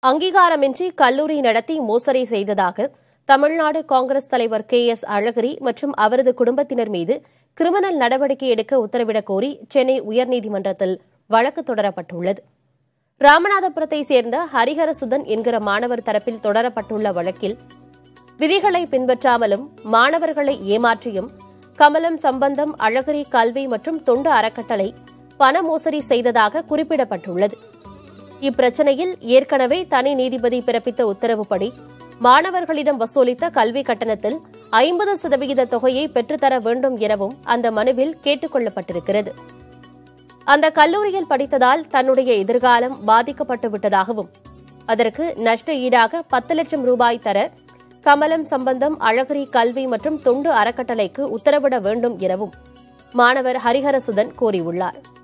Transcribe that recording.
அங்கீகாரமின்றி கல்லூரி நடத்தி மோசடி செய்ததாக தமிழ்நாடு காங்கிரஸ் தலைவர் கே எஸ் அழகிரி மற்றும் அவரது குடும்பத்தினர் மீது கிரிமினல் நடவடிக்கை எடுக்க உத்தரவிடக் கோரி சென்னை உயர்நீதிமன்றத்தில் வழக்கு தொடரப்பட்டுள்ளது ராமநாதபுரத்தை சேர்ந்த ஹரிஹரசுதன் என்கிற மாணவர் தரப்பில் தொடரப்பட்டுள்ள வழக்கில் விதிகளை பின்பற்றாமலும் மாணவர்களை ஏமாற்றியும் கமலம் சம்பந்தம் அழகிரி கல்வி மற்றும் தொண்டு அறக்கட்டளை பண மோசடி செய்ததாக குறிப்பிடப்பட்டுள்ளது இப்பிரச்சனையில் ஏற்கனவே தனி நீதிபதி பிறப்பித்த உத்தரவுப்படி மாணவர்களிடம் வசூலித்த கல்வி கட்டணத்தில் ஐம்பது சதவிகித தொகையை பெற்றுத்தர வேண்டும் எனவும் அந்த மனுவில் கேட்டுக் கொள்ளப்பட்டிருக்கிறது அந்த கல்லூரியில் படித்ததால் தன்னுடைய எதிர்காலம் பாதிக்கப்பட்டு விட்டதாகவும் அதற்கு நஷ்ட ஈடாக பத்து லட்சம் ரூபாய் தர கமலம் சம்பந்தம் அழகிரி கல்வி மற்றும் தொண்டு அறக்கட்டளைக்கு உத்தரவிட வேண்டும் எனவும் மாணவர் ஹரிஹரசுதன் கோரியுள்ளார்